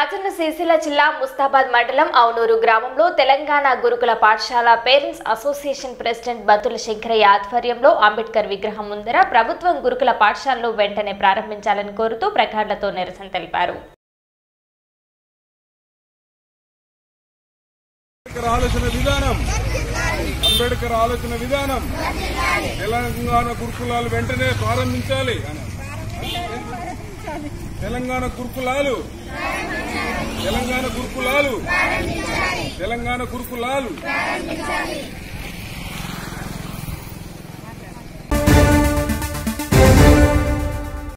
రాజన్న సిరిసిల్ల జిల్లా ముస్తాబాద్ మండలం అవునూరు గ్రామంలో తెలంగాణ గురుకుల పాఠశాల parents association president Batula Shankaraiah ఆధ్వర్యంలో అంబేద్కర్ విగ్రహం ముందర ప్రభుత్వం గురుకుల పాఠశాలను వెంటనే ప్రారంభించాలని కోరుతూ ప్రకార్లతో నిరసన తెలిపారు అంబేద్కర్ ఆలోచన విధానం అంబేద్కర్ ఆలోచన విధానం తెలంగాణ గురుకులాలు వెంటనే ప్రారంభించాలి తెలంగాణ గురుకులాలు తెలంగాణ గురుకులాలు తెలంగాణ గురుకులాలు